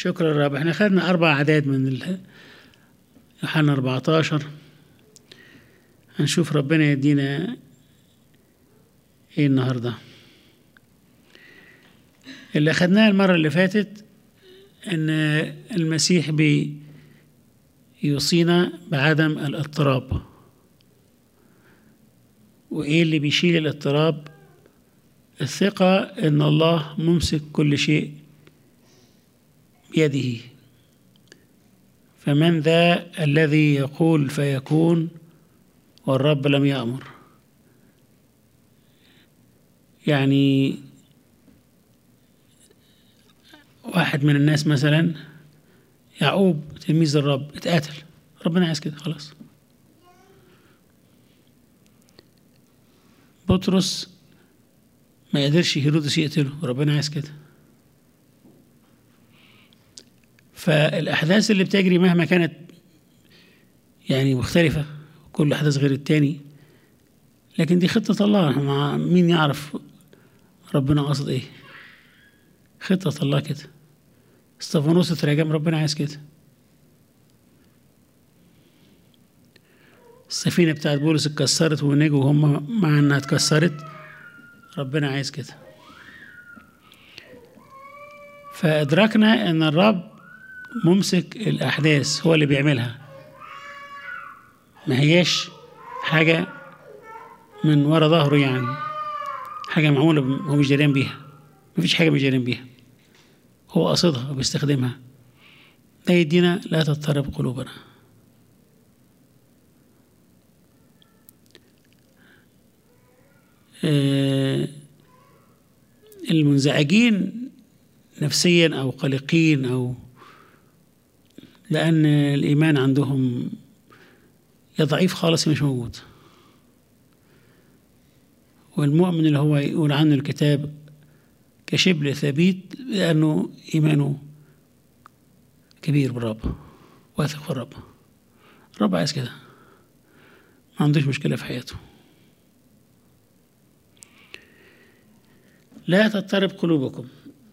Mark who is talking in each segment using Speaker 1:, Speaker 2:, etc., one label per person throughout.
Speaker 1: شكرا رب احنا خدنا أربع أعداد من ال- يوحنا 14 هنشوف ربنا يدينا ايه النهارده اللي أخدناه المرة اللي فاتت إن المسيح بي يوصينا بعدم الاضطراب وإيه اللي بيشيل الاضطراب الثقة إن الله ممسك كل شيء بيده فمن ذا الذي يقول فيكون والرب لم يأمر يعني واحد من الناس مثلا يعقوب تلميذ الرب اتقتل ربنا عايز كده خلاص بطرس ما قدرش هيرودس يقتله ربنا عايز كده فالأحداث اللي بتجري مهما كانت يعني مختلفة كل أحداث غير التاني لكن دي خطة الله مع مين يعرف ربنا قصد ايه خطة الله كده استفانوس اتراجم ربنا عايز كده السفينة بتاعت بولس اتكسرت ونجوا وهم مع انها اتكسرت ربنا عايز كده فادركنا ان الرب ممسك الاحداث هو اللي بيعملها ما هياش حاجة من ورا ظهره يعني حاجة معمولة هو مش دريان بيها مفيش حاجة مش دريان بيها هو قصدها وبيستخدمها ده يدينا لا تضطرب قلوبنا آه، المنزعجين نفسيا او قلقين او لان الايمان عندهم يا ضعيف خالص يا مش موجود والمؤمن اللي هو يقول عنه الكتاب كشبل ثبيت لأنه إيمانه كبير بالرب واثق في الرب الرب عايز كده ما عندوش مشكلة في حياته لا تضطرب قلوبكم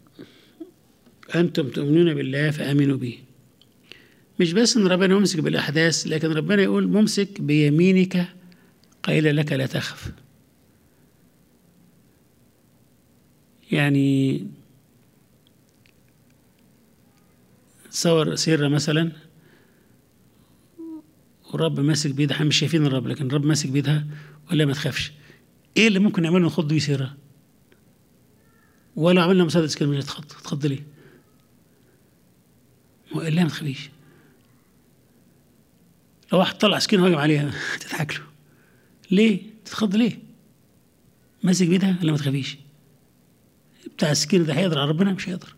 Speaker 1: أنتم تؤمنون بالله فآمنوا به مش بس إن ربنا يمسك بالأحداث لكن ربنا يقول ممسك بيمينك قيل لك لا تخف يعني تصور سيرة مثلا والرب ماسك بيدها احنا مش شايفين الرب لكن الرب ماسك بيدها ولا ما تخافش ايه اللي ممكن نعمله نخض بيه سيرة ولا عملنا مسدس كده مش هتخض تخض ليه ما هو قال لها ما تخافيش لو واحد طلع سكين وهجم عليها تضحك له ليه تتخض ليه ماسك بيدها ولا ما تخافيش بتاع السكين ده هيقدر على ربنا مش هيقدر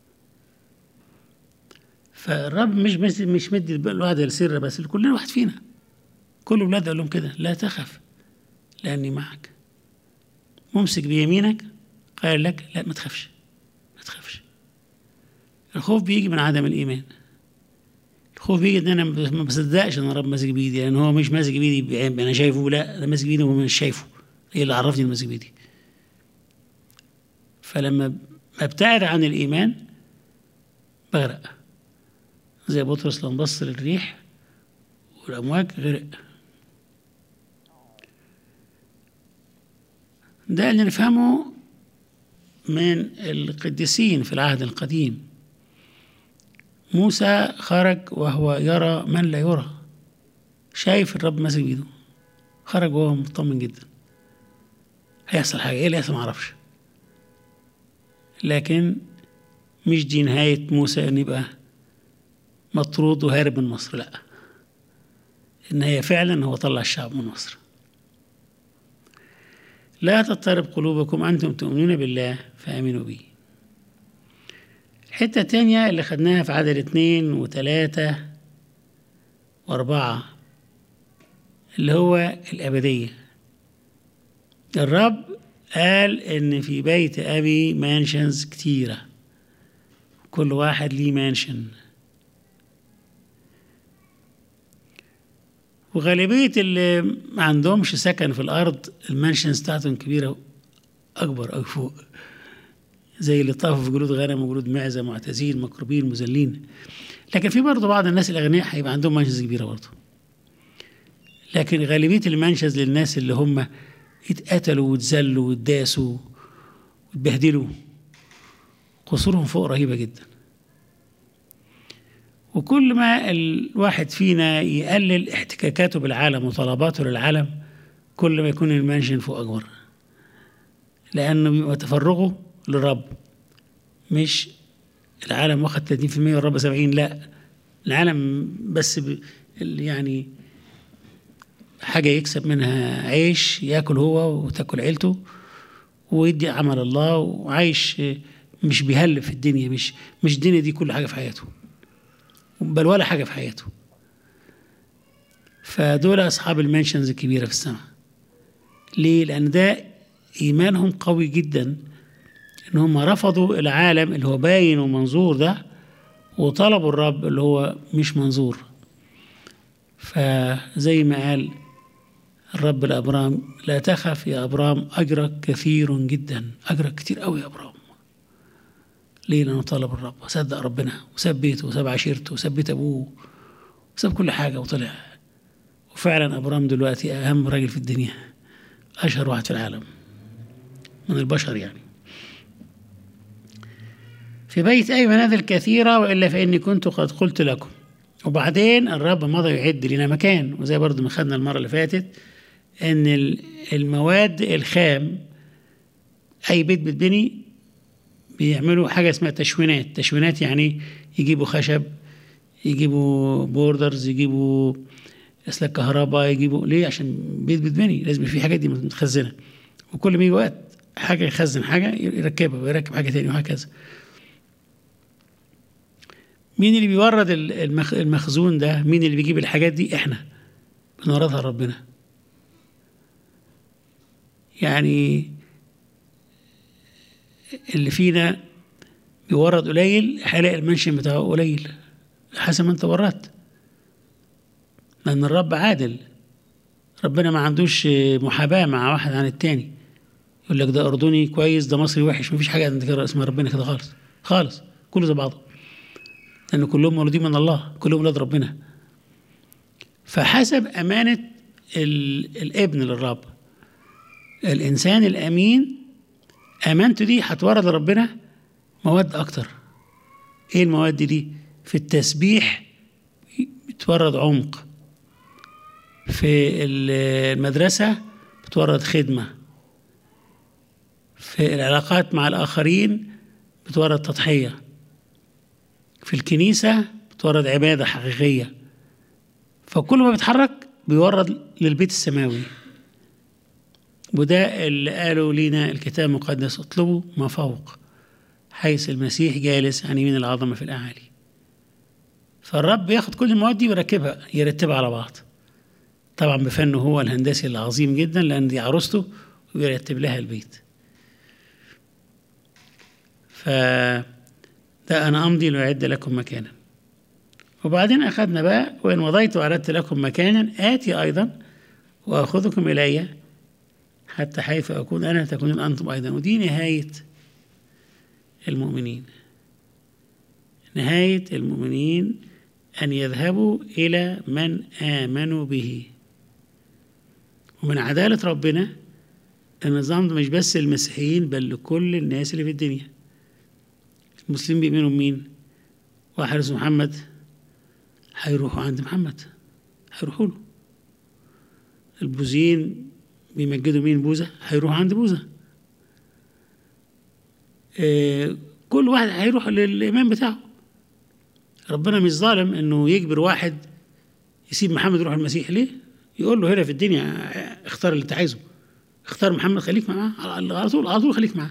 Speaker 1: فالرب مش بس مش مدي الواحد السر بس لكل واحد فينا كل ولاد قال لهم كده لا تخف لاني معك ممسك بيمينك قال لك لا ما تخافش ما تخافش الخوف بيجي من عدم الايمان الخوف بيجي ان انا ما بصدقش ان الرب ماسك بايدي لان هو مش ماسك بايدي انا شايفه لا ده ماسك بايدي وهو مش شايفه هي اللي عرفني انه ماسك بايدي فلما ابتعد عن الإيمان بغرق زي بطرس لما بص للريح والأمواج غرق ده اللي نفهمه من القديسين في العهد القديم موسى خرج وهو يرى من لا يرى شايف الرب ماسك بيده خرج وهو مطمن جدا هيحصل حاجة ايه اللي هيحصل معرفش لكن مش دي نهاية موسى أن يبقى مطرود وهارب من مصر لا النهاية فعلا هو طلع الشعب من مصر لا تضطرب قلوبكم أنتم تؤمنون بالله فآمنوا بي الحتة التانية اللي خدناها في عدد اتنين وتلاتة وأربعة اللي هو الأبدية الرب قال إن في بيت أبي مانشنز كتيرة كل واحد ليه مانشن وغالبية اللي ما عندهمش سكن في الأرض المانشنز بتاعتهم كبيرة أكبر أو فوق زي اللي طافوا في جلود غنم وجلود معزه معتزين مكروبين مذلين لكن في برضه بعض الناس الاغنياء هيبقى عندهم منشز كبيره برضه لكن غالبيه المنشز للناس اللي هم اتقتلوا واتذلوا واتداسوا واتبهدلوا قصورهم فوق رهيبه جدا وكل ما الواحد فينا يقلل احتكاكاته بالعالم وطلباته للعالم كل ما يكون المنشن فوق أكبر لأنه بيبقى تفرغه للرب مش العالم واخد 30% والرب 70 لا العالم بس ب... يعني حاجة يكسب منها عيش ياكل هو وتاكل عيلته ويدي عمل الله وعايش مش بيهلب في الدنيا مش مش الدنيا دي كل حاجة في حياته بل ولا حاجة في حياته فدول أصحاب المنشنز الكبيرة في السماء ليه؟ لأن ده إيمانهم قوي جدا إن هم رفضوا العالم اللي هو باين ومنظور ده وطلبوا الرب اللي هو مش منظور فزي ما قال الرب لأبرام لا تخف يا أبرام أجرك كثير جدا أجرك كتير قوي يا أبرام ليه لأنه طلب الرب وصدق ربنا وساب بيته وساب عشيرته وساب بيت أبوه وساب كل حاجة وطلع وفعلا أبرام دلوقتي أهم راجل في الدنيا أشهر واحد في العالم من البشر يعني في بيت أي منازل كثيرة وإلا فإني كنت قد قلت لكم وبعدين الرب مضى يعد لنا مكان وزي برضو ما خدنا المرة اللي فاتت إن المواد الخام أي بيت بتبني بيعملوا حاجة اسمها تشوينات تشوينات يعني يجيبوا خشب يجيبوا بوردرز يجيبوا اسلاك كهرباء يجيبوا ليه عشان بيت بتبني لازم في حاجات دي متخزنه وكل ما يجي وقت حاجه يخزن حاجه يركبها ويركب حاجه تاني وهكذا مين اللي بيورد المخزون ده مين اللي بيجيب الحاجات دي احنا بنوردها لربنا يعني اللي فينا بيورد قليل هيلاقي المنشن بتاعه قليل حسب ما انت وردت لأن الرب عادل ربنا ما عندوش محاباة مع واحد عن التاني يقول لك ده أردني كويس ده مصري وحش مفيش حاجة عند كده اسمها ربنا كده خالص خالص كله زي بعضه لأن كلهم مولودين من الله كلهم ولاد ربنا فحسب أمانة الابن للرب الإنسان الأمين أمانته دي هتورد لربنا مواد أكتر إيه المواد دي؟ في التسبيح بتورد عمق في المدرسة بتورد خدمة في العلاقات مع الآخرين بتورد تضحية في الكنيسة بتورد عبادة حقيقية فكل ما بيتحرك بيورد للبيت السماوي وده اللي قالوا لينا الكتاب المقدس اطلبوا ما فوق حيث المسيح جالس عن يمين العظمة في الأعالي فالرب ياخد كل المواد دي ويركبها يرتبها على بعض طبعا بفنه هو الهندسي العظيم جدا لأن دي عروسته ويرتب لها البيت ف ده أنا أمضي لأعد لكم مكانا وبعدين أخذنا بقى وإن مضيت وأعددت لكم مكانا آتي أيضا وأخذكم إلي حتى حيث أكون أنا تكونون أنتم أيضا ودي نهاية المؤمنين نهاية المؤمنين أن يذهبوا إلى من آمنوا به ومن عدالة ربنا النظام ده مش بس المسيحيين بل لكل الناس اللي في الدنيا المسلمين بيؤمنوا بمين؟ واحد اسمه محمد هيروحوا عند محمد هيروحوا له البوذيين بيمجدوا مين بوذا هيروحوا عند بوذا آه كل واحد هيروح للإمام بتاعه ربنا مش ظالم انه يجبر واحد يسيب محمد يروح المسيح ليه؟ يقول له هنا في الدنيا اختار اللي انت عايزه اختار محمد خليك معاه على طول على طول خليك معاه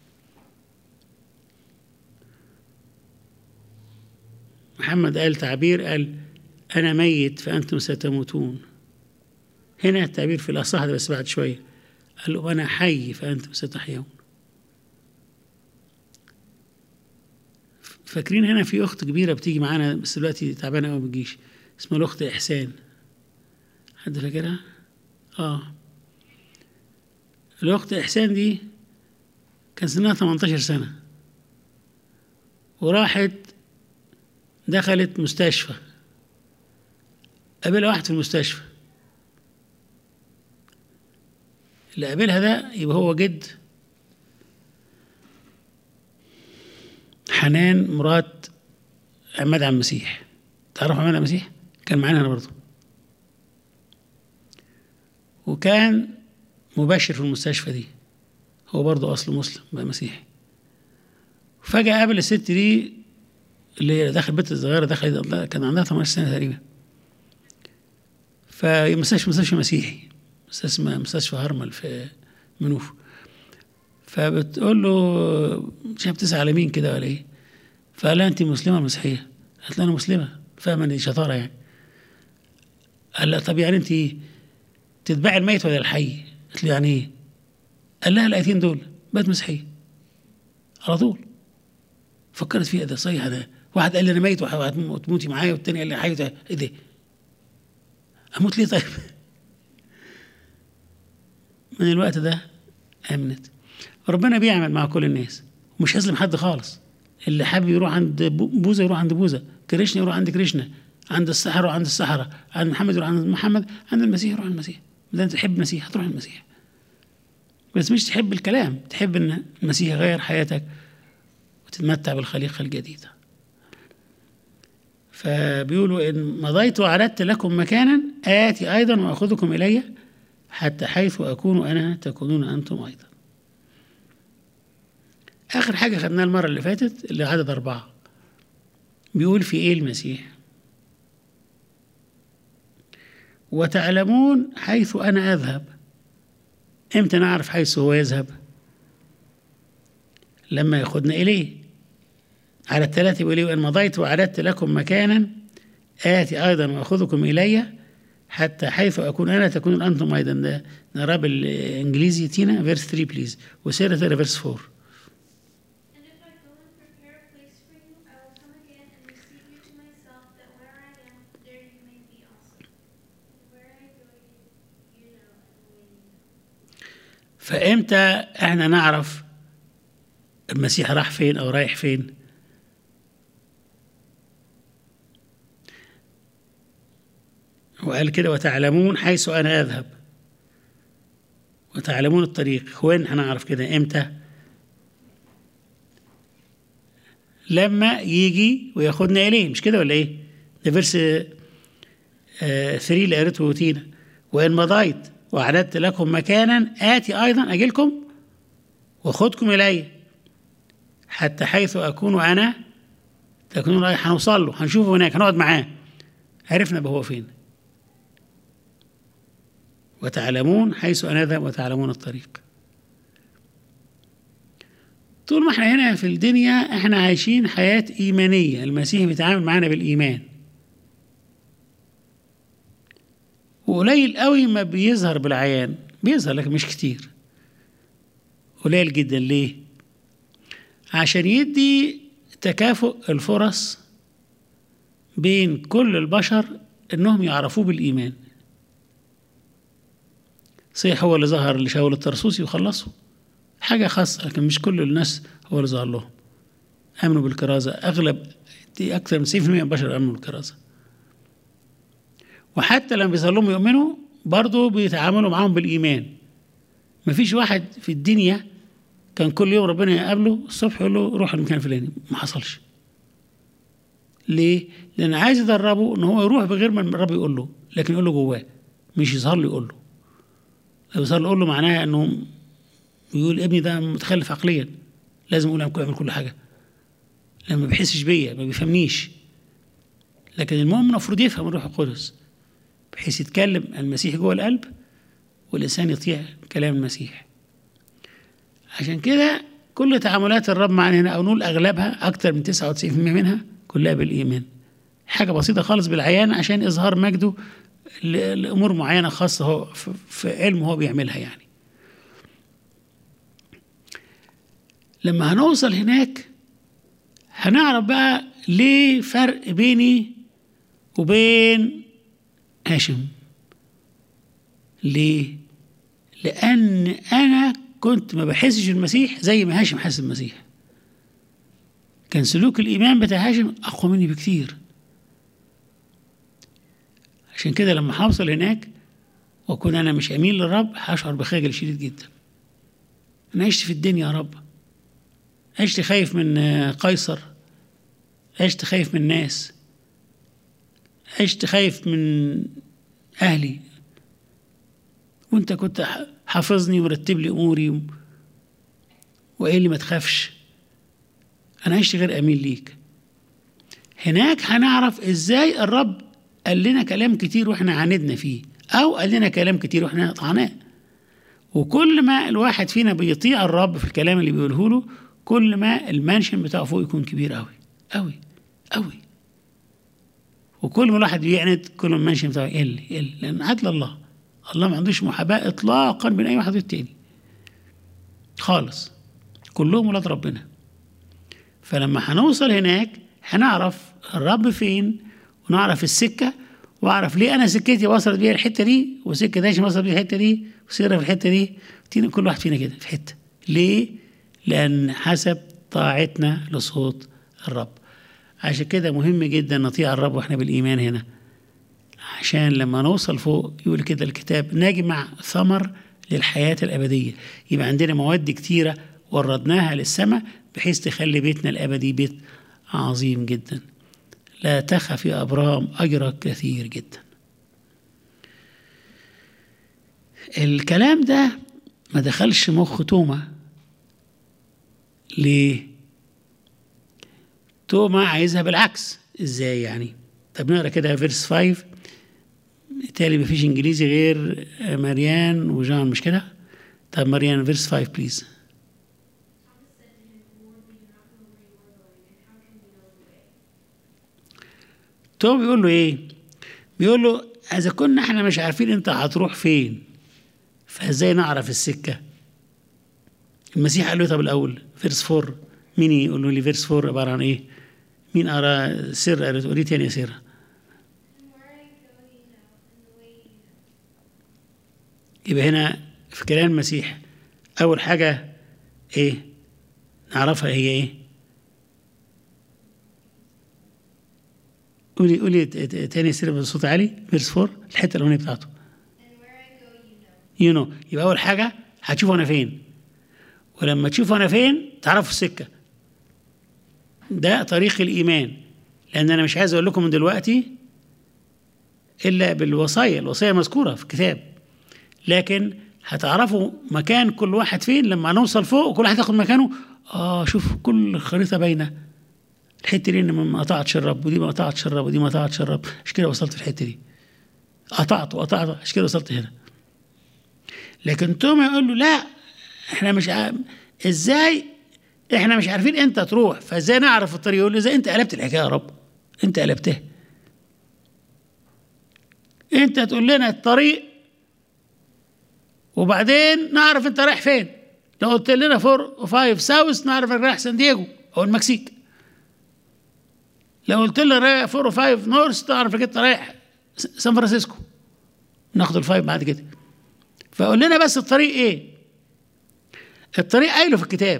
Speaker 1: محمد قال تعبير قال أنا ميت فأنتم ستموتون هنا التعبير في الأصح ده بس بعد شوية قال له أنا حي فأنتم ستحيون فاكرين هنا في أخت كبيرة بتيجي معانا بس دلوقتي تعبانة أوي ما بتجيش اسمها الأخت إحسان حد فاكرها؟ آه الأخت إحسان دي كان سنها 18 سنة وراحت دخلت مستشفى قابلها واحد في المستشفى اللي قابلها ده يبقى هو جد حنان مرات عماد عبد المسيح تعرف عماد عبد المسيح كان معانا هنا برضه وكان مبشر في المستشفى دي هو برضه اصله مسلم بقى مسيحي فجأة قابل الست دي اللي هي دخل بنت صغيرة دخلت كان عندها 18 سنة تقريبا فمستشفى مستشفى مسيحي مستشفى مستشفى هرمل في منوف فبتقول له مش بتسأل على مين كده ولا ايه فقال لها انت مسلمه ولا مسيحيه؟ قالت له انا مسلمه فاهمه ان دي شطاره يعني قال لها طب يعني انت تتبعي الميت ولا الحي؟ قالت له يعني ايه؟ قال لها الايتين دول بقت مسيحيه على طول فكرت فيها ده صحيح ده واحد قال لي انا ميت وتموتي معايا والتاني قال لي حي ايه ده؟ اموت ليه طيب؟ من الوقت ده امنت ربنا بيعمل مع كل الناس ومش هيظلم حد خالص اللي حابب يروح عند بوذا يروح عند بوذا كريشنا يروح عند كريشنا عند السحرة يروح عند السحرة عند محمد يروح عند محمد عند المسيح يروح عند المسيح إذا أنت تحب المسيح هتروح المسيح بس مش تحب الكلام تحب إن المسيح يغير حياتك وتتمتع بالخليقة الجديدة فبيقولوا إن مضيت وأعددت لكم مكانا آتي أيضا وأخذكم إلي حتى حيث أكون أنا تكونون أنتم أيضا آخر حاجة خدناها المرة اللي فاتت اللي عدد أربعة بيقول في إيه المسيح وتعلمون حيث أنا أذهب إمتى نعرف حيث هو يذهب لما ياخدنا إليه على الثلاثة يقول إيه وإن مضيت وأعددت لكم مكانا آتي أيضا وأخذكم إلي حتى حيث أكون أنا تكونون أنتم أيضا ده نراه بالإنجليزي تينا فيرس 3 بليز وسيرة فيرس 4
Speaker 2: And if I go and prepare a place for you, I will come again and receive you to myself, that where I am, there you may be also. And where I go, you, you know, and when you
Speaker 1: فإمتى إحنا نعرف المسيح راح فين أو رايح فين وقال كده وتعلمون حيث أنا أذهب وتعلمون الطريق وين هنعرف كده إمتى لما يجي وياخدنا إليه مش كده ولا إيه ده فيرس 3 اللي قريته تينا وإن مضيت وأعددت لكم مكانا آتي أيضا أجيلكم وخدكم إلي حتى حيث أكون أنا تكونون رايح هنوصل له هنشوفه هناك هنقعد معاه عرفنا بقى هو فين وتعلمون حيث أنا أذهب وتعلمون الطريق طول ما احنا هنا في الدنيا احنا عايشين حياة إيمانية المسيح بيتعامل معانا بالإيمان وقليل قوي ما بيظهر بالعيان بيظهر لكن مش كتير قليل جدا ليه عشان يدي تكافؤ الفرص بين كل البشر انهم يعرفوه بالايمان صحيح هو اللي ظهر لشاول الطرسوسي وخلصه حاجة خاصة لكن مش كل الناس هو اللي ظهر لهم آمنوا بالكرازة أغلب دي أكثر من 90% من البشر آمنوا بالكرازة وحتى لما بيظهر لهم يؤمنوا برضه بيتعاملوا معاهم بالإيمان مفيش واحد في الدنيا كان كل يوم ربنا يقابله الصبح يقول له روح المكان الفلاني ما حصلش ليه؟ لأن عايز يدربه إن هو يروح بغير ما الرب يقول له لكن يقول له جواه مش يظهر له يقول له لو يظهر له يقول له معناها إنه يقول ابني ده متخلف عقليا لازم اقول يعمل كل حاجه لما ما بيحسش بيا ما بيفهمنيش لكن المؤمن المفروض يفهم الروح القدس بحيث يتكلم المسيح جوه القلب والانسان يطيع كلام المسيح عشان كده كل تعاملات الرب معنا هنا او نقول اغلبها اكتر من 99% منها كلها بالايمان حاجه بسيطه خالص بالعيان عشان اظهار مجده ل- لامور معينه خاصه هو في- في علمه هو بيعملها يعني لما هنوصل هناك هنعرف بقى ليه فرق بيني وبين هاشم ليه لان انا كنت ما بحسش المسيح زي ما هاشم حس المسيح كان سلوك الإيمان بتاع هاشم أقوى مني بكثير عشان كده لما هوصل هناك وأكون أنا مش أمين للرب هشعر بخجل شديد جدا أنا عشت في الدنيا يا رب عشت خايف من آه، قيصر عشت خايف من الناس عشت خايف من أهلي وأنت كنت ح- حافظني ورتب لي أموري و- وقايل لي ما تخافش أنا عشت غير أمين ليك هناك هنعرف إزاي الرب قال لنا كلام كتير وإحنا عاندنا فيه أو قال لنا كلام كتير وإحنا قطعناه وكل ما الواحد فينا بيطيع الرب في الكلام اللي بيقوله له كل ما المنشن بتاعه فوق يكون كبير قوي قوي قوي وكل ما الواحد بيعند كل ما المنشن بتاعه يقل يقل لان عدل الله الله ما عندوش محاباه اطلاقا بين اي واحد والتاني خالص كلهم ولاد ربنا فلما هنوصل هناك هنعرف الرب فين ونعرف السكه واعرف ليه انا سكتي وصلت بيها الحته دي وسكه داش وصلت بيها الحته دي وسيره في الحته دي تينا- كل واحد فينا كده في حته ليه؟ لان حسب طاعتنا لصوت الرب عشان كده مهم جدا نطيع الرب واحنا بالايمان هنا عشان لما نوصل فوق يقول كده الكتاب نجمع ثمر للحياة الأبدية يبقى عندنا مواد كتيرة وردناها للسماء بحيث تخلي بيتنا الأبدي بيت عظيم جدا لا تخف يا أبرام أجرك كثير جدا الكلام ده ما دخلش مخ توما ليه توما عايزها بالعكس ازاي يعني طب نقرا كده فيرس 5 بالتالي مفيش انجليزي غير مريان وجان مش كده طب مريان فيرس 5 بليز توما بيقول له ايه بيقول له اذا كنا احنا مش عارفين انت هتروح فين فازاي نعرف السكه المسيح قال له طب الاول فيرس 4 مين يقول له لي فيرس 4 عباره عن ايه مين قرا سر قالت قولي تاني يا سر
Speaker 2: And where I go, you know, and the way you know.
Speaker 1: يبقى هنا في كلام المسيح أول حاجة إيه؟ نعرفها هي إيه؟ قولي قولي ت- ت- تاني سيرة بصوت عالي فيرس 4 الحتة الأولانية بتاعته
Speaker 2: And where I go, you know.
Speaker 1: يو نو يبقى أول حاجة هتشوف أنا فين ولما تشوف أنا فين تعرفوا السكة ده طريق الإيمان لأن أنا مش عايز أقول لكم من دلوقتي إلا بالوصايا الوصايا مذكورة في الكتاب لكن هتعرفوا مكان كل واحد فين لما نوصل فوق وكل واحد ياخد مكانه اه شوف كل خريطه باينه الحته دي إن ما قطعتش الرب ودي ما قطعتش الرب ودي ما قطعتش الرب عشان كده وصلت الحته دي قطعت وقطعت عشان كده وصلت هنا لكن توما يقول له لا احنا مش ع... ازاي احنا مش عارفين انت تروح فازاي نعرف الطريق يقول له ازاي انت قلبت الحكايه يا رب انت قلبتها انت تقول لنا الطريق وبعدين نعرف انت رايح فين لو قلت لنا فور وفايف ساوث نعرف انك رايح سان دييغو او المكسيك لو قلت لنا رايح فور وفايف نورث تعرف انك انت رايح س- سان فرانسيسكو ناخد الفايف بعد كده فقول لنا بس الطريق ايه الطريق قايله في الكتاب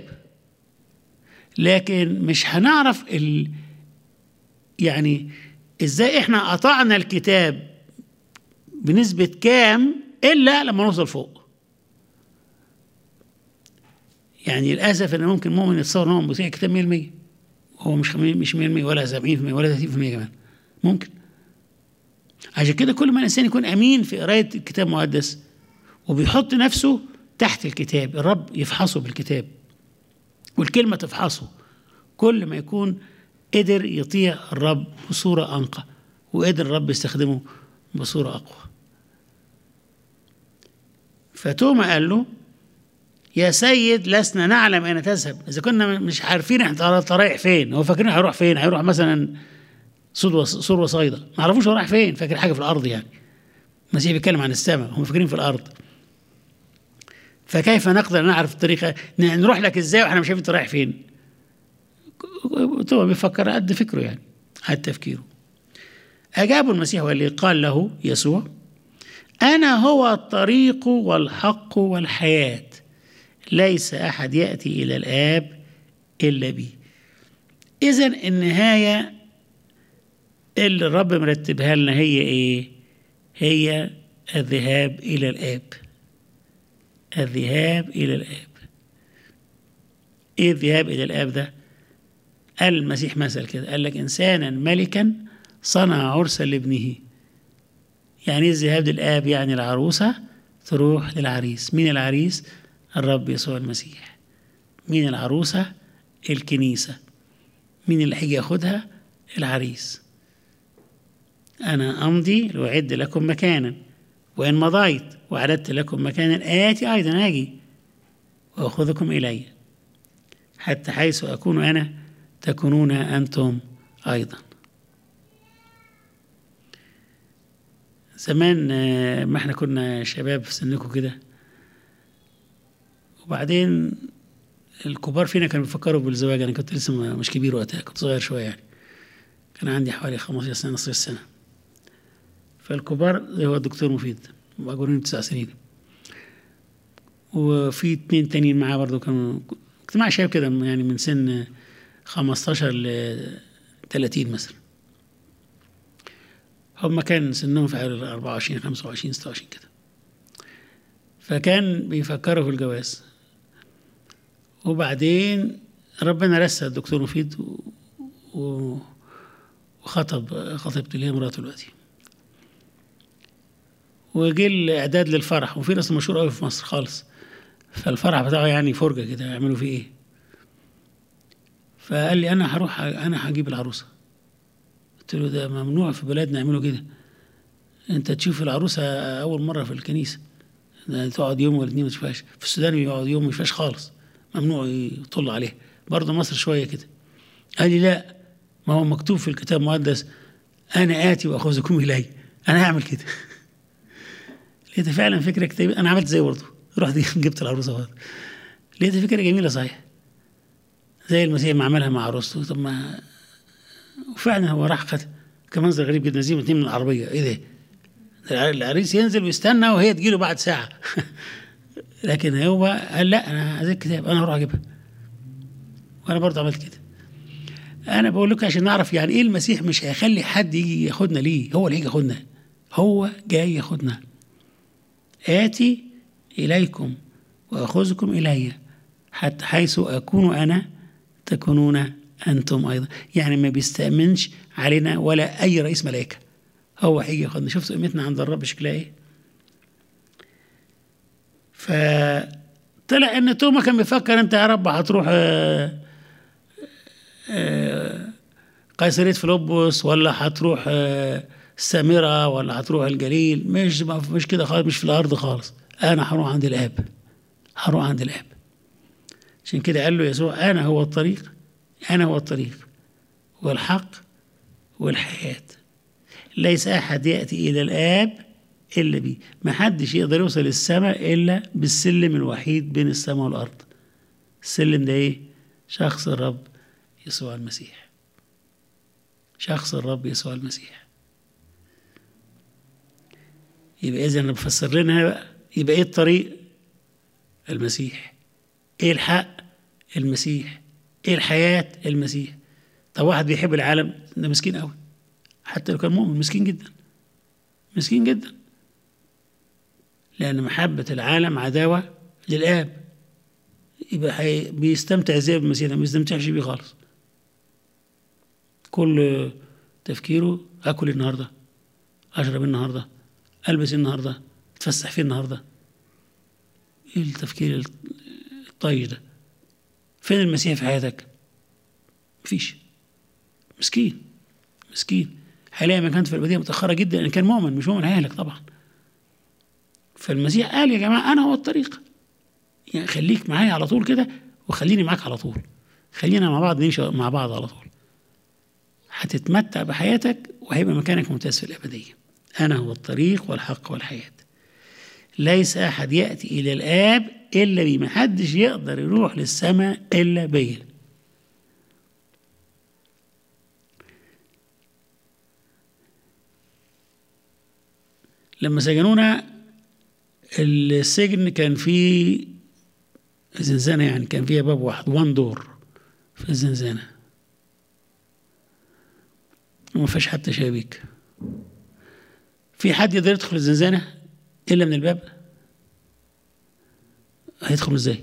Speaker 1: لكن مش هنعرف ال يعني ازاي احنا قطعنا الكتاب بنسبة كام إلا لما نوصل فوق يعني للأسف إن ممكن مؤمن يتصور إن هو بيطيع الكتاب 100% هو مش خمي- مش 100% ولا 70% ولا 30% كمان ممكن عشان كده كل ما الإنسان يكون أمين في قراية الكتاب المقدس وبيحط نفسه تحت الكتاب الرب يفحصه بالكتاب والكلمة تفحصه كل ما يكون قدر يطيع الرب بصورة أنقى وقدر الرب يستخدمه بصورة أقوى فتوما قال له يا سيد لسنا نعلم أين تذهب إذا كنا مش عارفين احنا رايح فين هو فاكرين هيروح فين هيروح مثلا سود وص- سور وصيدا ما عرفوش هو رايح فين فاكر حاجة في الأرض يعني المسيح بيتكلم عن السماء هم فاكرين في الأرض فكيف نقدر نعرف الطريقة ن- نروح لك ازاي واحنا مش عارفين انت رايح فين توما بيفكر قد فكره يعني قد تفكيره أجابه المسيح واللي قال له يسوع أنا هو الطريق والحق والحياة ليس أحد يأتي إلى الآب إلا بي إذا النهاية اللي الرب مرتبها لنا هي إيه؟ هي الذهاب إلى الآب الذهاب إلى الآب إيه الذهاب إلى الآب ده؟ قال المسيح مثل كده قال لك إنسانا ملكا صنع عرسا لابنه يعني إيه الذهاب للآب يعني العروسة تروح للعريس مين العريس؟ الرب يسوع المسيح مين العروسة؟ الكنيسة مين اللي هيجي ياخدها؟ العريس أنا أمضي لأعد لكم مكانا وإن مضيت وأعددت لكم مكانا آتي أيضا آجي وأخذكم إلي حتى حيث أكون أنا تكونون أنتم أيضا زمان آه، ما احنا كنا شباب في سنكم كده وبعدين الكبار فينا كانوا بيفكروا بالزواج انا كنت لسه ما- مش كبير وقتها كنت صغير شويه يعني كان عندي حوالي 15 سنه 16 سنه فالكبار زي هو الدكتور مفيد مأجورين تسع سنين وفي اتنين تانيين معاه برضو كانوا اجتماع شباب كده يعني من سن 15 ل 30 مثلا هم كان سنهم في حوالي 24 25 26 كده فكان بيفكروا في الجواز وبعدين ربنا رسى الدكتور مفيد و... و... وخطب خطبت اللي هي مراته دلوقتي وجه الاعداد للفرح وفي ناس مشهور قوي في مصر خالص فالفرح بتاعه يعني فرجه كده يعملوا فيه ايه فقال لي انا هروح انا هجيب العروسه قلت له ده ممنوع في بلادنا يعملوا كده انت تشوف العروسه اول مره في الكنيسه ده تقعد يوم ولا اتنين ما تشوفهاش في السودان يقعد يوم ما يشوفهاش خالص ممنوع يطل عليها برضه مصر شويه كده قال لي لا ما هو مكتوب في الكتاب المقدس انا اتي واخذكم الي انا هعمل كده لقيت فعلا فكره كتير انا عملت زي برضه رحت جبت العروسه برضه لقيت فكره جميله صحيح زي المسيح ما عملها مع عروسته طب ما وفعلا هو راح خد كان منظر غريب جدا زي ما اتنين من العربيه ايه ده؟ ده العريس ينزل ويستنى وهي تجيله بعد ساعه لكن هو قال لا انا عايز الكتاب انا هروح اجيبها وانا برضه عملت كده انا بقول لكم عشان نعرف يعني ايه المسيح مش هيخلي حد يجي ياخدنا ليه هو اللي يجي ياخدنا هو جاي ياخدنا آتي إليكم وأخذكم إلي حتى حيث أكون أنا تكونون أنتم أيضا يعني ما بيستأمنش علينا ولا أي رئيس ملائكة هو هيجي ياخدنا شفتوا قيمتنا عند الرب شكلها إيه فطلع إن توما كان بيفكر أنت يا رب هتروح آه، آه، قيصرية فيلبس ولا هتروح آه، السامرة ولا هتروح الجليل مش مش كده خالص مش في الأرض خالص أنا هروح عند الآب هروح عند الآب عشان كده قال له يسوع أنا هو الطريق أنا هو الطريق والحق والحياة ليس أحد يأتي إلى الآب إلا بي ما حدش يقدر يوصل للسماء إلا بالسلم الوحيد بين السماء والأرض السلم ده إيه؟ شخص الرب يسوع المسيح شخص الرب يسوع المسيح يبقى إذا أنا بفسر لنا بقى يبقى إيه الطريق؟ المسيح إيه الحق؟ المسيح إيه الحياة؟ المسيح طب واحد بيحب العالم ده مسكين قوي حتى لو كان مؤمن مسكين جدا مسكين جدا لأن محبة العالم عداوة للآب يبقى حي... بيستمتع ازاي بالمسيح ده ما بيستمتعش بيه خالص كل تفكيره اكل النهارده اشرب النهارده البس النهارده اتفسح فين النهارده ايه التفكير الطايش ده فين المسيح في حياتك مفيش مسكين مسكين هيلاقي مكان في البدايه متاخره جدا ان كان مؤمن مش مؤمن هيهلك طبعا فالمسيح قال يا جماعه انا هو الطريق يعني خليك معايا على طول كده وخليني معاك على طول خلينا مع بعض نمشي مع بعض على طول هتتمتع بحياتك وهيبقى مكانك ممتاز في الأبدية أنا هو الطريق والحق والحياة ليس أحد يأتي إلى الآب إلا بي محدش يقدر يروح للسماء إلا بيا لما سجنونا السجن كان فيه زنزانة يعني كان فيها باب واحد وان دور في الزنزانة وما فيهاش حتى شبابيك في حد يقدر يدخل الزنزانة إلا من الباب هيدخل ازاي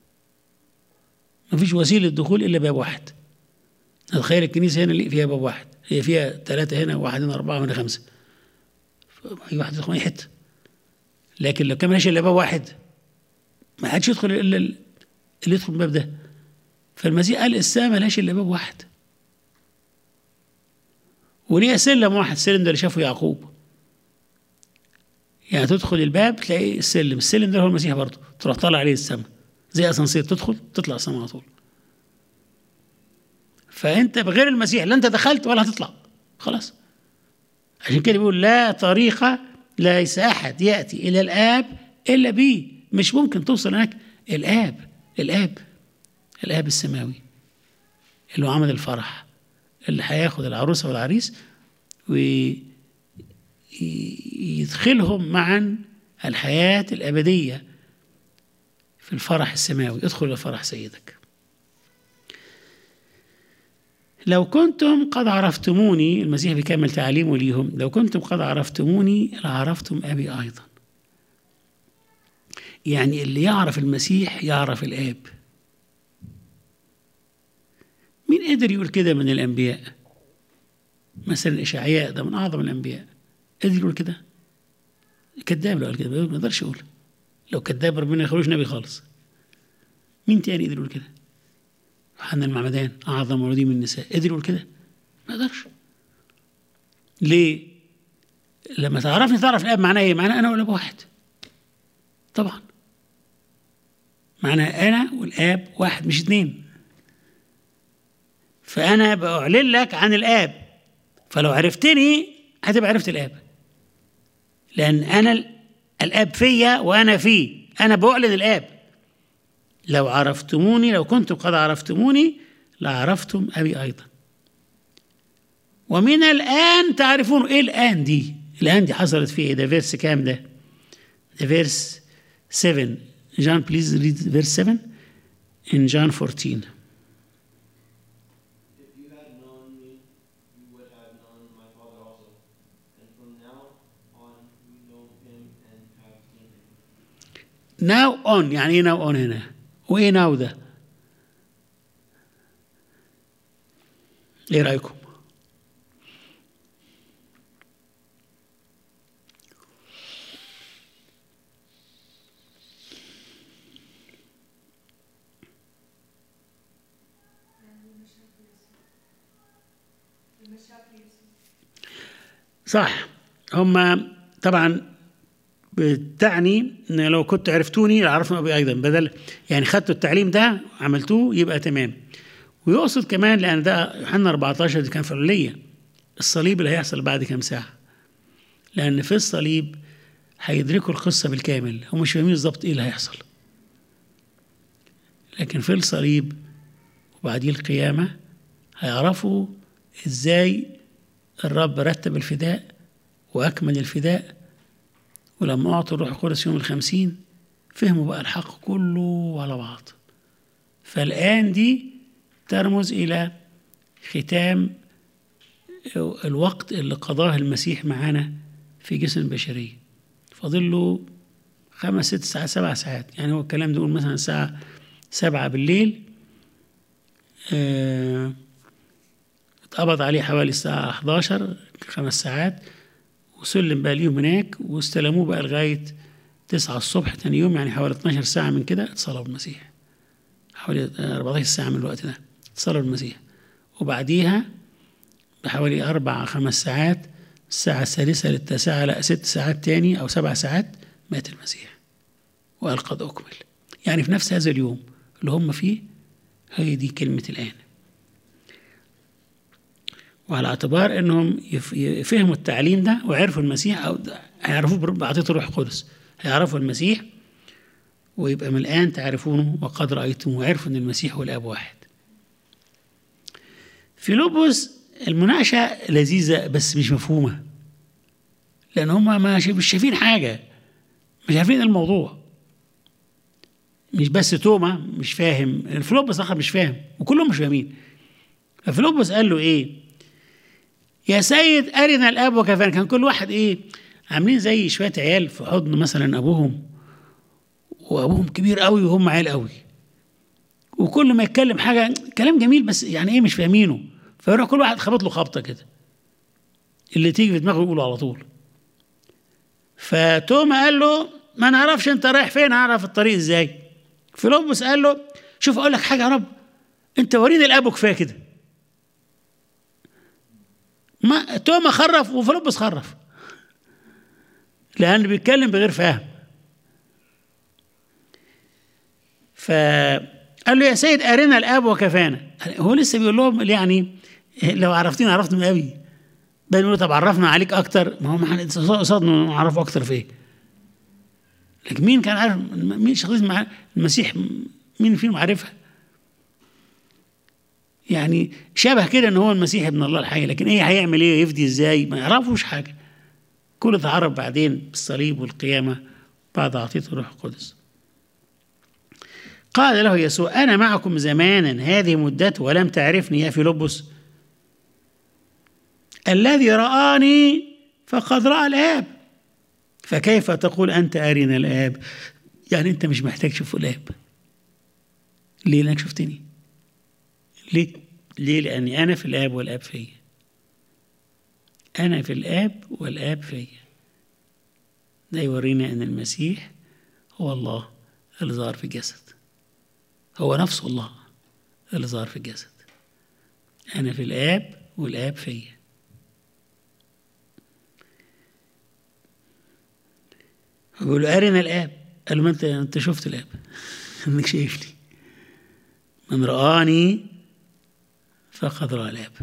Speaker 1: مفيش وسيلة دخول إلا باب واحد تخيل الكنيسة هنا اللي فيها باب واحد هي فيها ثلاثة هنا وواحد هنا أربعة هنا خمسة أي واحد يدخل من أي حتة لكن لو كان ماشي إلا باب واحد ما حدش يدخل إلا ال- اللي يدخل من الباب ده فالمسيح قال الساعة ملهاش إلا باب واحد وليها سلم واحد السلم ده اللي شافه يعقوب يعني تدخل الباب تلاقي السلم السلم ده هو المسيح برضه تروح طالع عليه السماء زي اسانسير تدخل تطلع السماء على طول فانت بغير المسيح لا انت دخلت ولا هتطلع خلاص عشان كده بيقول لا طريقة ليس أحد يأتي إلى الآب إلا بي مش ممكن توصل هناك الآب الآب الآب السماوي اللي هو عمل الفرح اللي هياخد العروسة والعريس ويدخلهم معا الحياة الأبدية في الفرح السماوي ادخل إلى فرح سيدك لو كنتم قد عرفتموني المسيح بيكمل تعليمه ليهم لو كنتم قد عرفتموني لعرفتم أبي أيضا يعني اللي يعرف المسيح يعرف الآب مين قدر يقول كده من الأنبياء مثلا إشعياء ده من أعظم الأنبياء قدر يقول كده كذاب لو قال كده ما يقدرش يقول لو كذاب ربنا يخلوش نبي خالص مين تاني قدر يقول كده يوحنا المعمدان أعظم مولودين من النساء قدر يقول كده ما يقدرش ليه لما تعرفني تعرف الآب معناه إيه معناه أنا والآب واحد طبعا معناه أنا والآب واحد مش اتنين فأنا بأعلن لك عن الآب فلو عرفتني هتبقى عرفت الآب لأن أنا ال- الآب فيا وأنا فيه أنا بأعلن الآب لو عرفتموني لو كنتم قد عرفتموني لعرفتم أبي أيضا ومن الآن تعرفون إيه الآن دي الآن دي حصلت في إيه ده فيرس كام ده ده فيرس 7 جان بليز ريد فيرس 7 in John 14
Speaker 3: If you had known me, you would have known my Father also. And from now on, you know him and have seen him.
Speaker 1: now on يعني ايه now on هنا وايه now ده ايه رايكم صح هم طبعا بتعني ان لو كنت عرفتوني لعرفتم ابي ايضا بدل يعني خدتوا التعليم ده عملتوه يبقى تمام ويقصد كمان لان ده يوحنا 14 دي كان في العليه الصليب اللي هيحصل بعد كام ساعه لان في الصليب هيدركوا القصه بالكامل هم مش فاهمين بالظبط ايه اللي هيحصل لكن في الصليب وبعديه القيامه هيعرفوا ازاي الرب رتب الفداء واكمل الفداء ولما أعطوا الروح القدس يوم الخمسين فهموا بقى الحق كله على بعض فالآن دي ترمز إلى ختام الوقت اللي قضاه المسيح معانا في جسم البشرية فاضل له خمس ست ساعات سبع ساعات يعني هو الكلام ده يقول مثلا الساعة سبعة بالليل آه، اتقبض عليه حوالي الساعة 11 خمس ساعات وسلم بقى اليوم هناك واستلموه بقى لغاية تسعة الصبح تاني يوم يعني حوالي 12 ساعة من كده اتصلوا بالمسيح حوالي 14 ساعة من الوقت ده اتصلوا بالمسيح وبعديها بحوالي أربع خمس ساعات الساعة السادسة للتاسعة لا ست ساعات تاني أو سبع ساعات مات المسيح وقال قد أكمل يعني في نفس هذا اليوم اللي هم فيه هي دي كلمة الآن وعلى اعتبار انهم يف- يفهموا التعليم ده وعرفوا المسيح او ده- هيعرفوه بر- بعطيه الروح القدس هيعرفوا المسيح ويبقى من الان تعرفونه وقد رايتم وعرفوا ان المسيح والاب واحد. في لوبوس المناقشه لذيذه بس مش مفهومه لان هم ما شا- مش شايفين حاجه مش عارفين الموضوع مش بس توما مش فاهم فيلبس اخر مش فاهم وكلهم مش فاهمين ففيلبس قال له ايه يا سيد أرنا الأب وكفانا كان كل واحد إيه عاملين زي شوية عيال في حضن مثلا أبوهم وأبوهم كبير قوي وهم عيال قوي وكل ما يتكلم حاجة كلام جميل بس يعني إيه مش فاهمينه فيروح كل واحد خبط له خبطة كده اللي تيجي في دماغه يقوله على طول فتوما قال له ما نعرفش انت رايح فين اعرف الطريق ازاي فيلبس قال له شوف اقول لك حاجه يا رب انت وريني الاب كفايه كده ما توما خرف وفيلبس خرف لان بيتكلم بغير فهم فقال له يا سيد ارنا الاب وكفانا هو لسه بيقول لهم يعني لو عرفتني عرفت من ابي بل يقول طب عرفنا عليك اكتر ما هو ما احنا قصدنا نعرفه اكتر في ايه لكن مين كان عارف مين شخصيه مع المسيح مين فيهم عارفها يعني شبه كده ان هو المسيح ابن الله الحي لكن ايه هيعمل ايه يفدي ازاي ما يعرفوش حاجه كل ده عرف بعدين بالصليب والقيامه بعد عطيه الروح القدس قال له يسوع انا معكم زمانا هذه مدته ولم تعرفني يا فيلبس الذي رآني فقد رأى الآب فكيف تقول أنت أرنا الآب يعني أنت مش محتاج تشوف الآب ليه لأنك شفتني ليه ليه لأني أنا في الآب والآب فيا أنا في الآب والآب فيا ده يورينا أن المسيح هو الله اللي ظهر في الجسد هو نفسه الله اللي ظهر في الجسد أنا في الآب والآب فيا بيقول له أرنا الآب قال له ما أنت أنت شفت الآب إنك شايفني من رآني فقد رأى الآب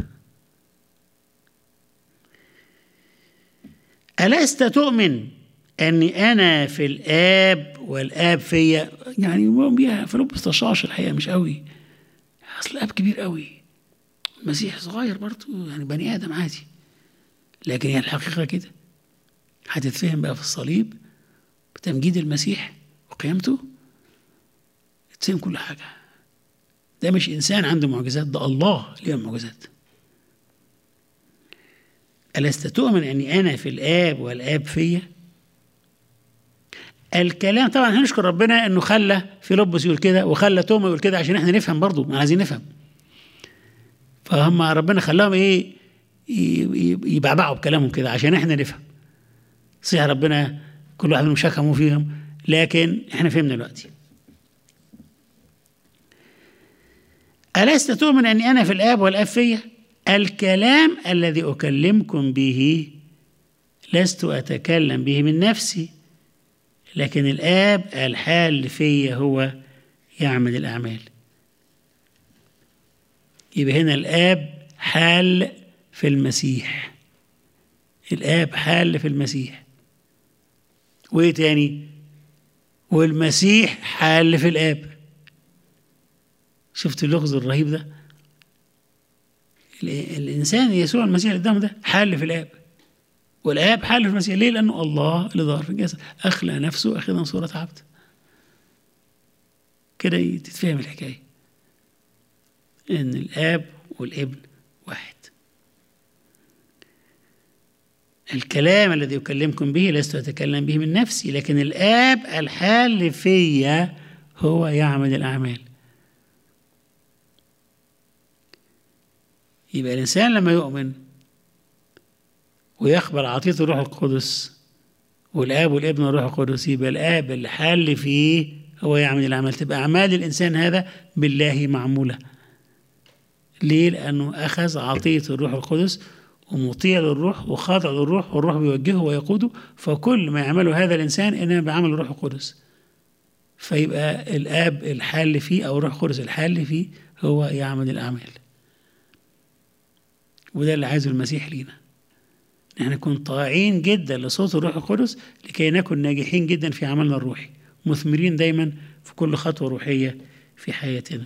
Speaker 1: ألست تؤمن أني أنا في الآب والآب فيا يعني بيها فيلبس طشاش الحقيقة مش قوي أصل الآب كبير قوي المسيح صغير برضه يعني بني آدم عادي لكن هي الحقيقة كده هتتفهم بقى في الصليب بتمجيد المسيح وقيامته تتفهم كل حاجة ده مش إنسان عنده معجزات ده الله ليه معجزات ألست تؤمن أني أنا في الآب والآب فيا الكلام طبعا هنشكر ربنا انه خلى فيلبس يقول كده وخلى توما يقول كده عشان احنا نفهم برضه ما عايزين نفهم فهم ربنا خلاهم ايه يبعبعوا بكلامهم كده عشان احنا نفهم صحيح ربنا كل واحد منهم شكموا فيهم لكن احنا فهمنا دلوقتي ألست تؤمن أني أنا في الآب والآب فيا الكلام الذي أكلمكم به لست أتكلم به من نفسي لكن الآب الحال فيا هو يعمل الأعمال يبقى هنا الآب حال في المسيح الآب حال في المسيح وإيه تاني والمسيح حال في الآب شفت اللغز الرهيب ده الإنسان يسوع المسيح اللي قدامه ده حال في الآب والآب حال في المسيح ليه؟ لأنه الله اللي ظهر في الجسد أخلى نفسه أخذا صورة عبد كده تتفهم الحكاية إن الآب والابن واحد الكلام الذي أكلمكم به لست أتكلم به من نفسي لكن الآب الحال فيا هو يعمل الأعمال يبقى الإنسان لما يؤمن ويقبل عطية الروح القدس والآب والابن والروح القدس يبقى الآب الحال فيه هو يعمل الأعمال تبقى أعمال الإنسان هذا بالله معمولة ليه؟ لأنه أخذ عطية الروح القدس ومطيع للروح وخاضع للروح والروح بيوجهه ويقوده فكل ما يعمله هذا الإنسان إنما بعمل الروح القدس فيبقى الآب الحال فيه أو الروح القدس الحال فيه هو يعمل الأعمال وده اللي عايزه المسيح لينا نحن نكون طاعين جدا لصوت الروح القدس لكي نكن ناجحين جدا في عملنا الروحي مثمرين دايما في كل خطوة روحية في حياتنا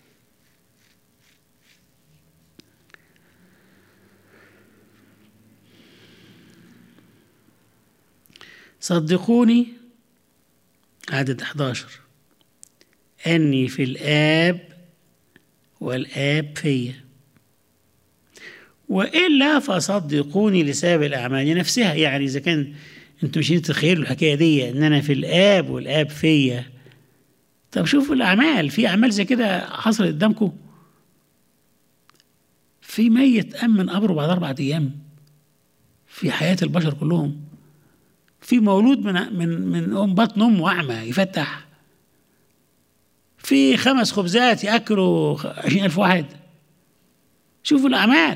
Speaker 1: صدقوني عدد 11 أني في الآب والآب فيا والا فصدقوني لسبب الاعمال نفسها يعني اذا كان انتم مش تتخيلوا الحكايه دي ان انا في الاب والاب فيا طب شوفوا الاعمال في اعمال زي كده حصلت قدامكم في ميت قام من قبره بعد اربع ايام في حياه البشر كلهم في مولود من من من ام بطن امه اعمى يفتح في خمس خبزات ياكلوا عشرين الف واحد شوفوا الاعمال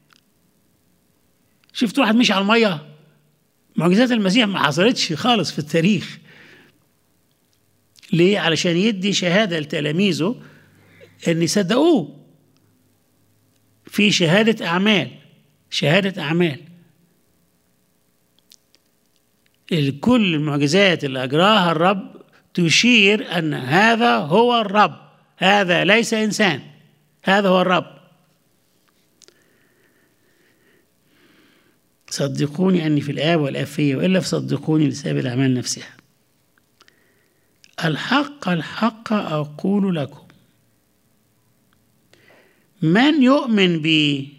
Speaker 1: شفت واحد مشي على الميه معجزات المسيح ما حصلتش خالص في التاريخ ليه علشان يدي شهاده لتلاميذه ان يصدقوه في شهاده اعمال شهاده اعمال كل المعجزات اللي اجراها الرب تشير ان هذا هو الرب هذا ليس انسان هذا هو الرب صدقوني اني في الاب والاب فيا والا فصدقوني لسبب الاعمال نفسها الحق الحق اقول لكم من يؤمن بي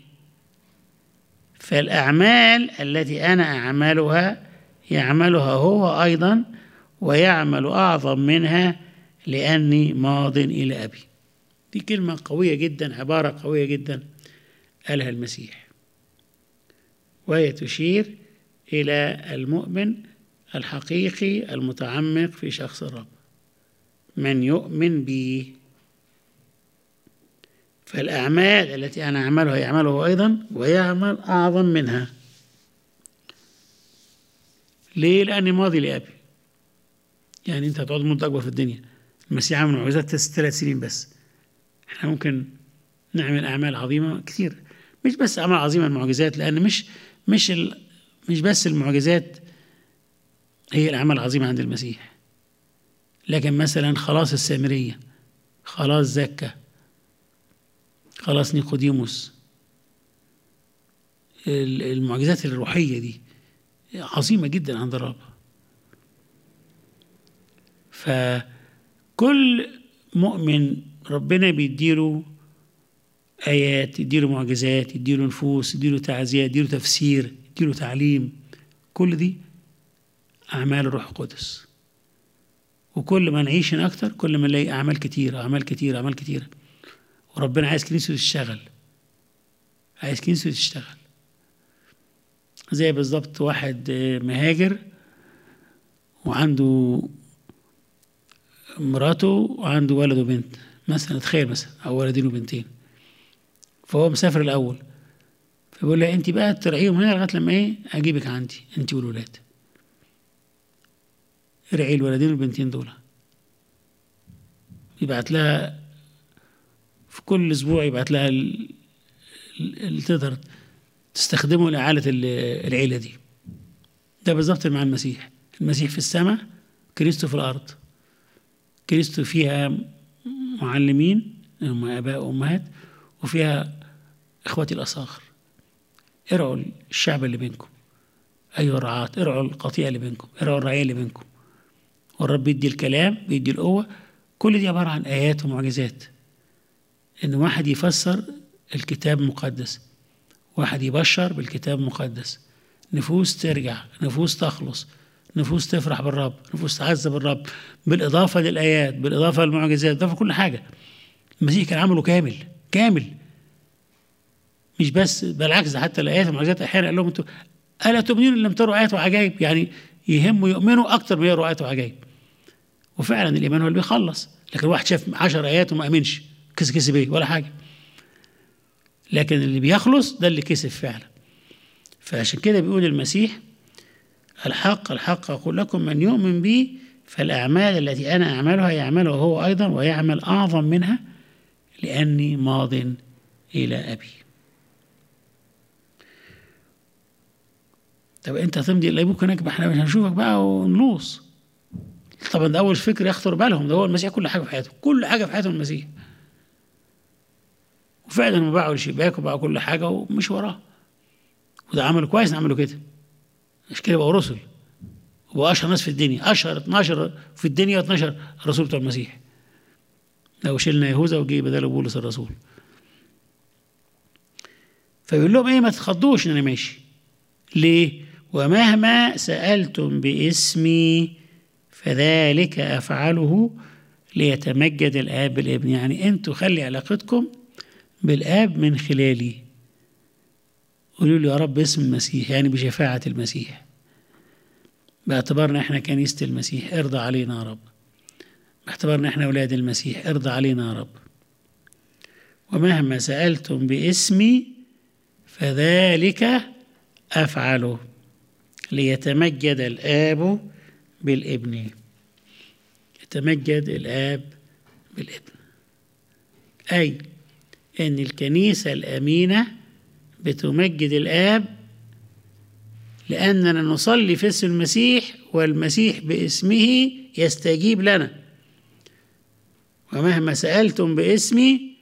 Speaker 1: فالاعمال التي انا اعملها يعملها هو ايضا ويعمل اعظم منها لاني ماض الى ابي دي كلمه قويه جدا عباره قويه جدا قالها المسيح وهي تشير الى المؤمن الحقيقي المتعمق في شخص الرب من يؤمن بي فالأعمال التي أنا أعملها يعمله أيضا ويعمل أعظم منها ليه؟ لأني ماضي لأبي يعني أنت هتقعد مدة أكبر في الدنيا المسيح عمل معجزات ثلاث سنين بس احنا ممكن نعمل أعمال عظيمة كثير مش بس أعمال عظيمة المعجزات لأن مش مش ال مش بس المعجزات هي الأعمال العظيمة عند المسيح لكن مثلا خلاص السامرية خلاص زكا خلاص نيقوديموس المعجزات الروحية دي عظيمة جدا عند الرب فكل مؤمن ربنا بيديله آيات يديله معجزات يديله نفوس يديله تعزية يديله تفسير يديله تعليم كل دي أعمال الروح القدس وكل ما نعيش أكتر كل ما نلاقي أعمال كتيرة أعمال كتيرة أعمال كتيرة وربنا عايز كنيسته تشتغل عايز كنيسته تشتغل زي بالظبط واحد مهاجر وعنده مراته وعنده ولد وبنت مثلا تخيل مثلا او ولدين وبنتين فهو مسافر الاول فبيقول لها انت بقى ترعيهم هنا لغايه لما ايه اجيبك عندي انت والولاد ارعي الولدين والبنتين دول يبعت لها في كل اسبوع يبعت لها اللي تقدر تستخدمه لإعالة العيلة دي ده بالظبط مع المسيح المسيح في السماء كريستو في الأرض كريستو فيها معلمين هم آباء وأمهات وفيها إخواتي الأصاغر ارعوا الشعب اللي بينكم أيها الرعاة ارعوا القطيع اللي بينكم ارعوا الرعية اللي بينكم والرب بيدي الكلام بيدي القوة كل دي عبارة عن آيات ومعجزات إن واحد يفسر الكتاب المقدس واحد يبشر بالكتاب المقدس نفوس ترجع نفوس تخلص نفوس تفرح بالرب نفوس تعز بالرب بالإضافة للآيات بالإضافة للمعجزات بالإضافة لكل حاجة المسيح كان عمله كامل كامل مش بس بالعكس ده حتى الآيات والمعجزات أحيانا قال لهم أنتوا ألا تؤمنون إن لم تروا آيات وعجائب يعني يهموا يؤمنوا أكتر ما يروا آيات وعجائب وفعلا الإيمان هو اللي بيخلص لكن واحد شاف 10 آيات وما آمنش كسب كسب إيه ولا حاجة لكن اللي بيخلص ده اللي كسب فعلا فعشان كده بيقول المسيح الحق الحق أقول لكم من يؤمن بي فالأعمال التي أنا أعملها يعملها هو أيضا ويعمل أعظم منها لأني ماض إلى أبي طب أنت هتمضي إلى أبوك هناك احنا مش هنشوفك بقى ونلوص طبعا ده أول فكر يخطر بالهم ده هو المسيح كل حاجة في حياته كل حاجة في حياته المسيح وفعلا هم باعوا الشباك وباعوا كل حاجة ومش وراه وده عمل كويس نعمله كده مش كده بقوا رسل وبقوا أشهر ناس في الدنيا أشهر 12 في الدنيا 12 رسول بتوع المسيح لو شلنا يهوذا وجي بداله بولس الرسول فيقول لهم ايه ما تخضوش ان انا ماشي ليه ومهما سالتم باسمي فذلك افعله ليتمجد الاب بالابن يعني انتوا خلي علاقتكم بالاب من خلالي قولوا له يا رب باسم المسيح يعني بشفاعه المسيح باعتبارنا احنا كنيسه المسيح ارضى علينا يا رب باعتبارنا احنا اولاد المسيح ارضى علينا يا رب ومهما سالتم باسمي فذلك افعله ليتمجد الاب بالابن يتمجد الاب بالابن اي ان الكنيسه الامينه بتمجد الاب لاننا نصلي في اسم المسيح والمسيح باسمه يستجيب لنا ومهما سالتم باسمي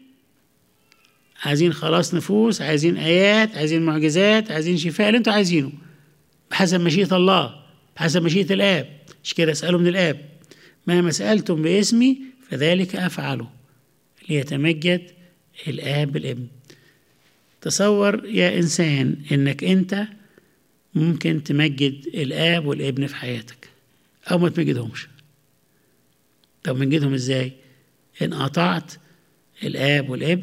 Speaker 1: عايزين خلاص نفوس عايزين ايات عايزين معجزات عايزين شفاء اللي انتوا عايزينه بحسب مشيئه الله بحسب مشيئه الاب مش كده اسالوا من الاب مهما سالتم باسمي فذلك افعله ليتمجد الاب بالابن تصور يا انسان انك انت ممكن تمجد الاب والابن في حياتك او ما تمجدهمش طب مجدهم ازاي ان اطعت الاب والابن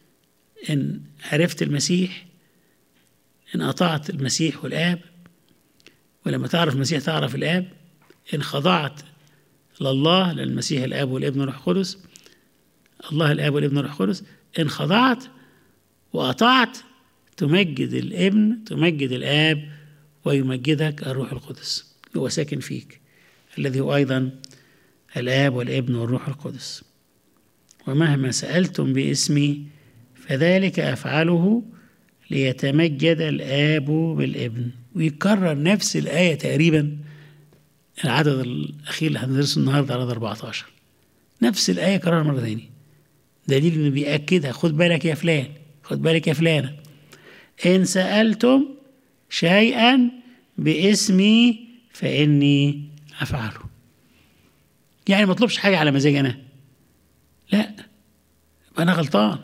Speaker 1: ان عرفت المسيح ان اطعت المسيح والاب ولما تعرف المسيح تعرف الاب ان خضعت لله للمسيح الاب والابن والروح القدس الله الاب والابن والروح القدس ان خضعت واطعت تمجد الابن تمجد الاب ويمجدك الروح القدس هو ساكن فيك الذي هو ايضا الاب والابن والروح القدس ومهما سالتم باسمي فذلك افعله ليتمجد الاب بالابن ويكرر نفس الايه تقريبا العدد الاخير اللي هندرسه النهارده عدد 14 نفس الايه كررها مره ثانيه دليل انه بياكدها خد بالك يا فلان خد بالك يا فلانه ان سالتم شيئا باسمي فاني افعله يعني ما اطلبش حاجه على مزاجي انا لا يبقى انا غلطان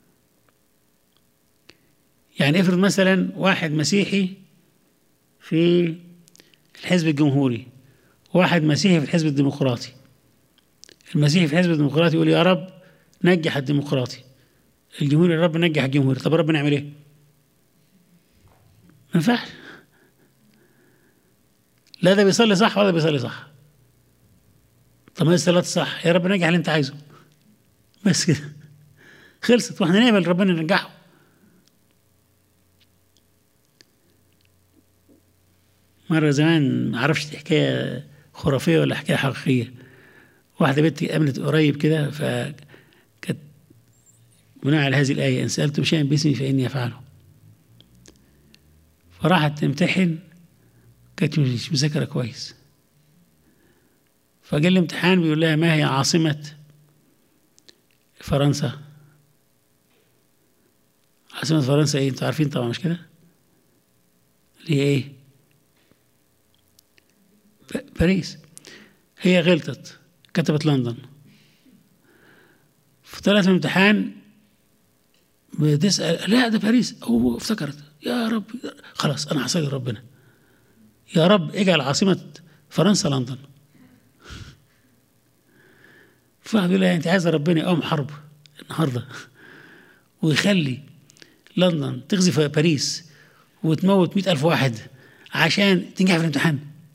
Speaker 1: يعني افرض مثلا واحد مسيحي في الحزب الجمهوري واحد مسيحي في الحزب الديمقراطي المسيحي في الحزب الديمقراطي يقول يا رب نجح الديمقراطي الجمهوري يا رب نجح الجمهوري طب رب نعمل ايه؟ ما ينفعش لا ده بيصلي صح ولا ده بيصلي صح طب ما الصلاة صح يا رب نجح اللي انت عايزه بس كده خلصت واحنا نقبل ربنا ينجحه مرة زمان معرفش دي حكاية خرافية ولا حكاية حقيقية واحدة بنت قابلت قريب كده فكانت بناء على هذه الآية إن سألتم شيئا باسمي فإني أفعله فراحت تمتحن كانت مش مذاكرة كويس فجاء الامتحان بيقول لها ما هي عاصمة فرنسا عاصمة فرنسا ايه انتوا عارفين طبعا مش كده اللي هي ايه ب- باريس هي غلطت كتبت لندن فطلعت من الامتحان بتسأل لا ده باريس هو افتكرت يا رب خلاص انا هصلي ربنا يا رب اجعل عاصمة فرنسا لندن فواحد يقول لها انت عايزه ربنا يقوم حرب النهارده ويخلي لندن تغزي باريس وتموت مئة ألف واحد عشان تنجح في الامتحان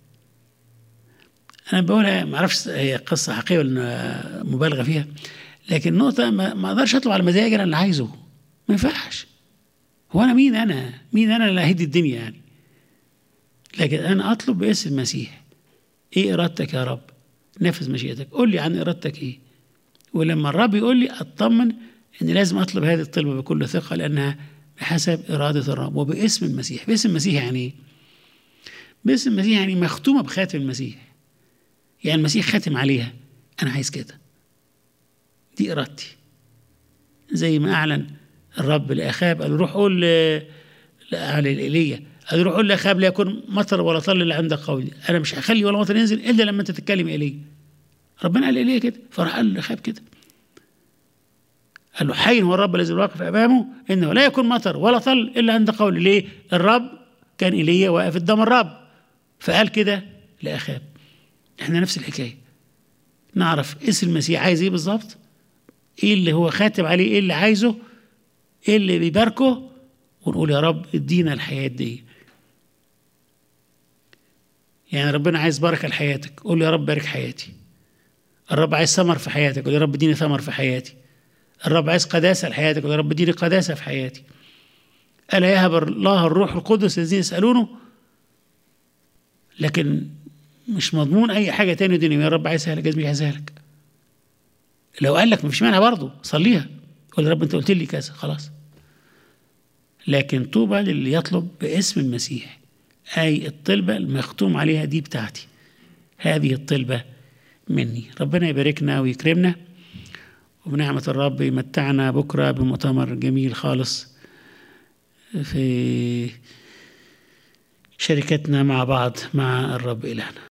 Speaker 1: أنا بقولها ما أعرفش هي قصة حقيقية ولا مبالغة فيها لكن نقطة ما ما أقدرش أطلب على مزاجي أنا اللي عايزه ما ينفعش هو أنا مين أنا؟ مين أنا اللي أهدي الدنيا يعني؟ لكن أنا أطلب باسم المسيح إيه إرادتك يا رب؟ نفذ مشيئتك قول لي عن إرادتك إيه؟ ولما الرب يقول لي أطمن إن لازم أطلب هذه الطلبة بكل ثقة لأنها بحسب إرادة الرب وباسم المسيح باسم المسيح يعني إيه؟ باسم المسيح يعني مختومة بخاتم المسيح يعني المسيح خاتم عليها أنا عايز كده دي إرادتي زي ما أعلن الرب لأخاب قال له روح قول ل- على إيليا قال له روح قول لأخاب لا يكون مطر ولا طل إلا عندك قولي أنا مش هخلي ولا مطر ينزل إلا لما أنت تتكلم إيليا ربنا قال إيليا كده فراح قال لأخاب كده قال له حي هو الرب الذي واقف امامه انه لا يكون مطر ولا طل الا عند قول ليه الرب كان ايليا واقف قدام الرب فقال كده لاخاب احنا نفس الحكايه نعرف اسم المسيح عايز ايه بالظبط ايه اللي هو خاتم عليه ايه اللي عايزه ايه اللي بيباركه ونقول يا رب ادينا الحياه دي يعني ربنا عايز بركه لحياتك قول يا رب بارك حياتي الرب عايز ثمر في حياتك قول يا رب اديني ثمر في حياتي الرب عايز قداسه لحياتك قول يا رب اديني قداسه في حياتي الا يهب الله الروح القدس الذين يسالونه لكن مش مضمون اي حاجه تاني دنيا يا رب عايزها لك جزمي عايزها لك لو قال لك مفيش مانع برضه صليها قول يا رب انت قلت لي كذا خلاص لكن طوبى للي يطلب باسم المسيح اي الطلبه المختوم عليها دي بتاعتي هذه الطلبه مني ربنا يباركنا ويكرمنا وبنعمة الرب يمتعنا بكرة بمؤتمر جميل خالص في شركتنا مع بعض مع الرب إلهنا